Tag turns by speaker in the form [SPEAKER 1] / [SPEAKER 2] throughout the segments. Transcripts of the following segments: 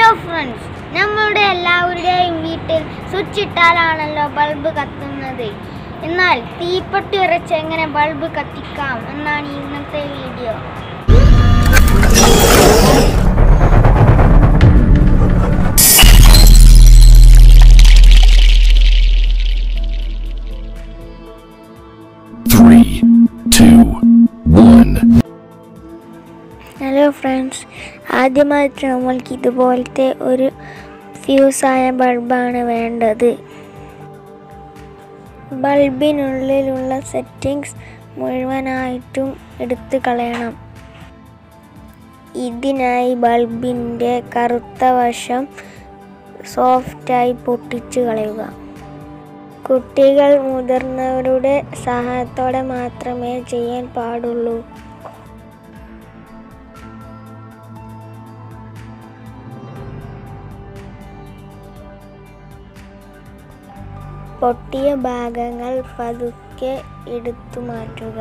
[SPEAKER 1] Hello friends നമ്മളുടെ എല്ലാവരുടെയും വീട്ടിൽ സ്വിച്ച് ഇട്ടാലാണല്ലോ ബൾബ് കത്തുന്നത് എന്നാൽ തീപ്പെട്ടി ഉരച്ച് എങ്ങനെ ബൾബ് കത്തിക്കാം എന്നാണ് ഇന്നത്തെ video
[SPEAKER 2] Three, two, one.
[SPEAKER 3] Hello friends ആദ്യമായിട്ട് നമ്മൾക്ക് ഇതുപോലത്തെ ഒരു ഫ്യൂസായ ബൾബാണ് വേണ്ടത് ബൾബിനുള്ളിലുള്ള സെറ്റിങ്സ് മുഴുവനായിട്ടും എടുത്തു കളയണം ഇതിനായി ബൾബിൻ്റെ കറുത്ത വശം സോഫ്റ്റായി പൊട്ടിച്ച് കളയുക കുട്ടികൾ മുതിർന്നവരുടെ സഹായത്തോടെ മാത്രമേ ചെയ്യാൻ പാടുള്ളൂ പൊട്ടിയ ഭാഗങ്ങൾ പതുക്കെ എടുത്തു മാറ്റുക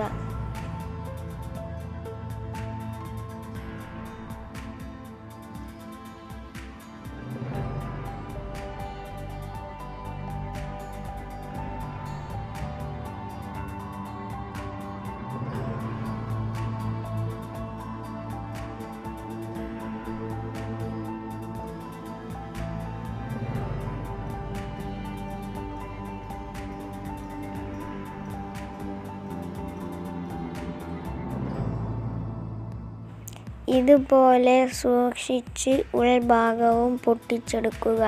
[SPEAKER 3] ഇതുപോലെ സൂക്ഷിച്ച് ഉൾഭാഗവും പൊട്ടിച്ചെടുക്കുക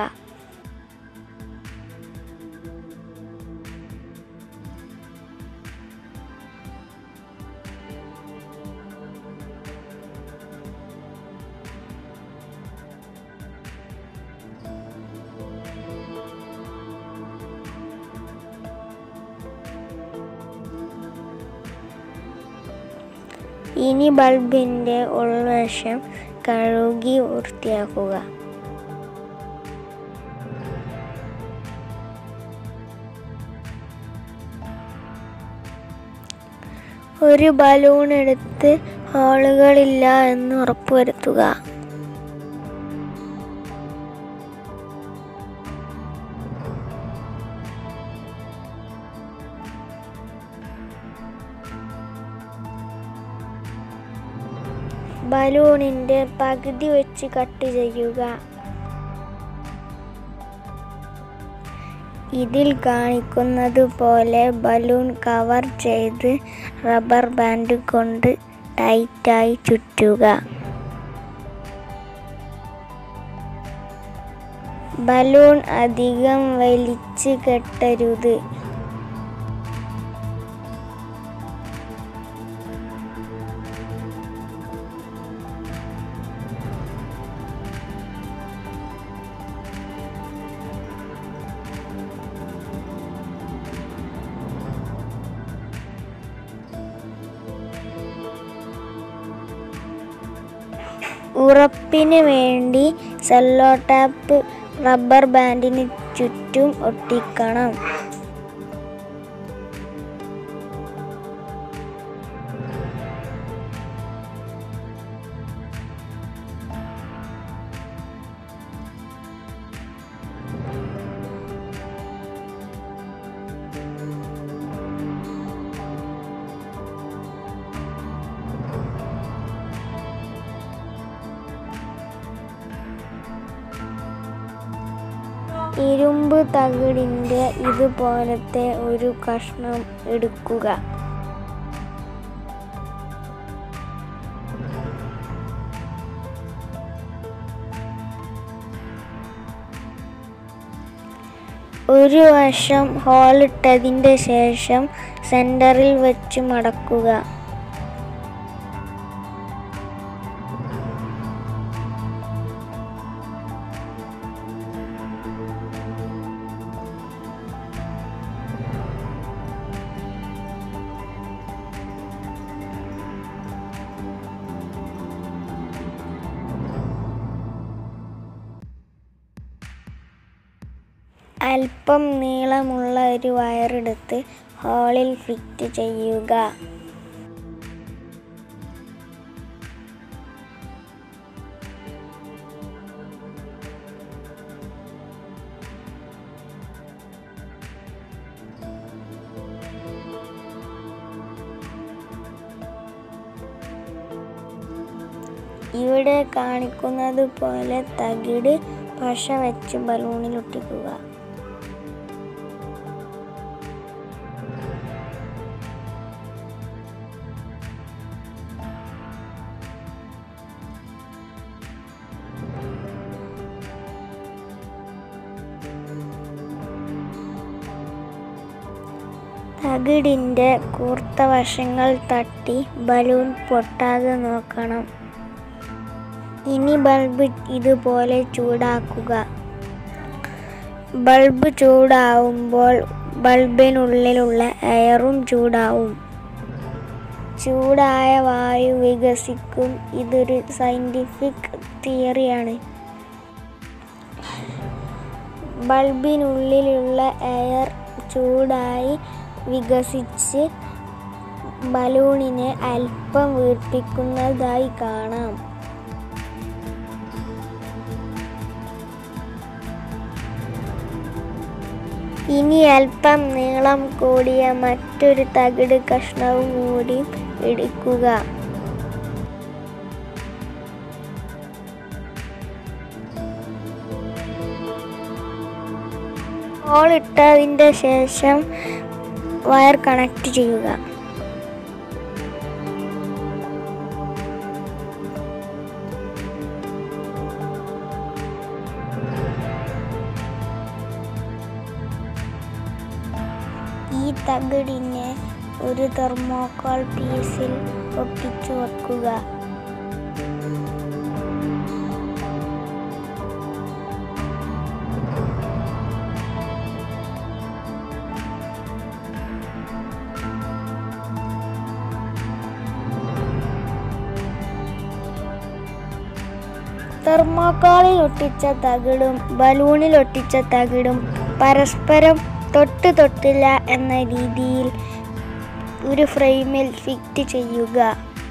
[SPEAKER 3] ഇനി ബൾബിൻ്റെ ഉൾവശം കഴുകി വൃത്തിയാക്കുക ഒരു ബലൂൺ എടുത്ത് ഹോളുകളില്ല എന്ന് ഉറപ്പുവരുത്തുക ബലൂണിൻ്റെ പകുതി വെച്ച് കട്ട് ചെയ്യുക ഇതിൽ കാണിക്കുന്നത് പോലെ ബലൂൺ കവർ ചെയ്ത് റബ്ബർ ബാൻഡ് കൊണ്ട് ടൈറ്റായി ചുറ്റുക ബലൂൺ അധികം വലിച്ച് കെട്ടരുത് ഉറപ്പിന് വേണ്ടി സെല്ലോ ടാപ്പ് റബ്ബർ ബാൻഡിന് ചുറ്റും ഒട്ടിക്കണം ഇരുമ്പ് തകിടിൻ്റെ ഇതുപോലത്തെ ഒരു കഷ്ണം എടുക്കുക ഒരു വശം ഹോളിട്ടതിൻ്റെ ശേഷം സെൻറ്ററിൽ വെച്ച് മടക്കുക അല്പം നീളമുള്ള ഒരു വയറെടുത്ത് ഹോളിൽ ഫിറ്റ് ചെയ്യുക ഇവിടെ കാണിക്കുന്നത് പോലെ തകിട് പശ വെച്ച് ബലൂണിൽ ഒട്ടിക്കുക തകിടിൻ്റെ കൂർത്ത വശങ്ങൾ തട്ടി ബലൂൺ പൊട്ടാതെ നോക്കണം ഇനി ബൾബ് ഇതുപോലെ ചൂടാക്കുക ബൾബ് ചൂടാവുമ്പോൾ ബൾബിനുള്ളിലുള്ള എയറും ചൂടാവും ചൂടായ വായു വികസിക്കും ഇതൊരു സയൻറ്റിഫിക് തിയറിയാണ് ബൾബിനുള്ളിലുള്ള എയർ ചൂടായി വികസിച്ച് ബലൂണിനെ അല്പം വീർപ്പിക്കുന്നതായി കാണാം ഇനി അല്പം നീളം കൂടിയ മറ്റൊരു തകിട് കഷ്ണവും കൂടി എടുക്കുക ഹോൾ ഇട്ടതിൻ്റെ ശേഷം വയർ കണക്ട് ചെയ്യുക ഈ തകിടിനെ ഒരു തെർമോക്കോൾ പീസിൽ ഒട്ടിച്ചു വെക്കുക തെർമോക്കോളിൽ ഒട്ടിച്ച തകിടും ബലൂണിൽ ഒട്ടിച്ച തകിടും പരസ്പരം തൊട്ട് തൊട്ടില്ല എന്ന രീതിയിൽ ഒരു ഫ്രെയിമിൽ ഫിറ്റ് ചെയ്യുക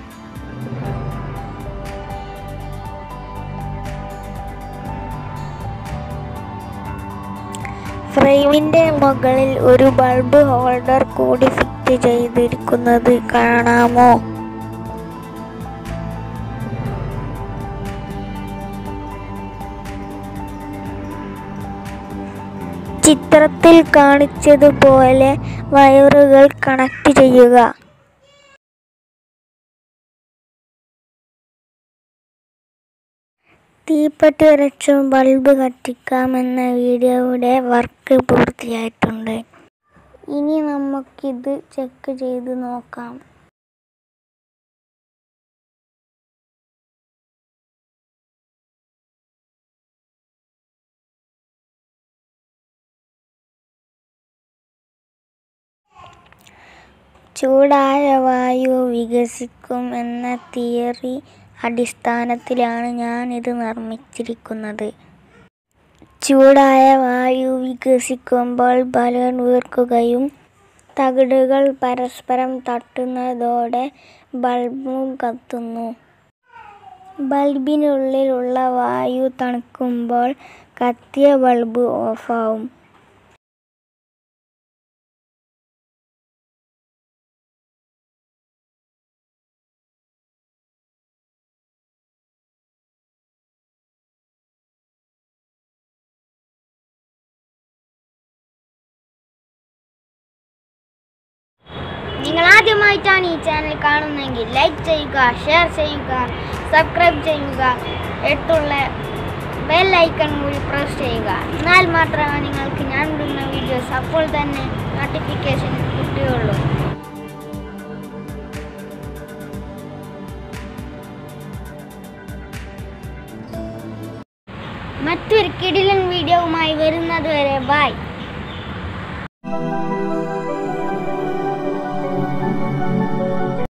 [SPEAKER 3] ഫ്രെയിമിന്റെ മുകളിൽ ഒരു ബൾബ് ഹോൾഡർ കൂടി ഫിറ്റ് ചെയ്തിരിക്കുന്നത് കാണാമോ ചിത്രത്തിൽ കാണിച്ചതുപോലെ വയറുകൾ കണക്ട് ചെയ്യുക തീപ്പെട്ടി ഉരച്ചും ബൾബ് കത്തിക്കാമെന്ന വീഡിയോയുടെ വർക്ക് പൂർത്തിയായിട്ടുണ്ട് ഇനി നമുക്കിത് ചെക്ക് ചെയ്ത് നോക്കാം ചൂടായ വായു വികസിക്കും എന്ന തിയറി അടിസ്ഥാനത്തിലാണ് ഞാൻ ഇത് നിർമ്മിച്ചിരിക്കുന്നത് ചൂടായ വായു വികസിക്കുമ്പോൾ ബലൂൺ വീർക്കുകയും തകിടുകൾ പരസ്പരം തട്ടുന്നതോടെ ബൾബും കത്തുന്നു ബൾബിനുള്ളിലുള്ള വായു തണുക്കുമ്പോൾ കത്തിയ ബൾബ് ഓഫാവും
[SPEAKER 1] നിങ്ങൾ ആദ്യമായിട്ടാണ് ഈ ചാനൽ കാണുന്നതെങ്കിൽ ലൈക്ക് ചെയ്യുക ഷെയർ ചെയ്യുക സബ്സ്ക്രൈബ് ചെയ്യുക അടുത്തുള്ള ബെൽ ഐക്കൺ കൂടി പ്രസ് ചെയ്യുക എന്നാൽ മാത്രമേ നിങ്ങൾക്ക് ഞാൻ ഇടുന്ന വീഡിയോസ് അപ്പോൾ തന്നെ നോട്ടിഫിക്കേഷൻ കിട്ടുകയുള്ളൂ മറ്റൊരു കിടിലൻ വീഡിയോവുമായി വരുന്നത് വരെ ബൈ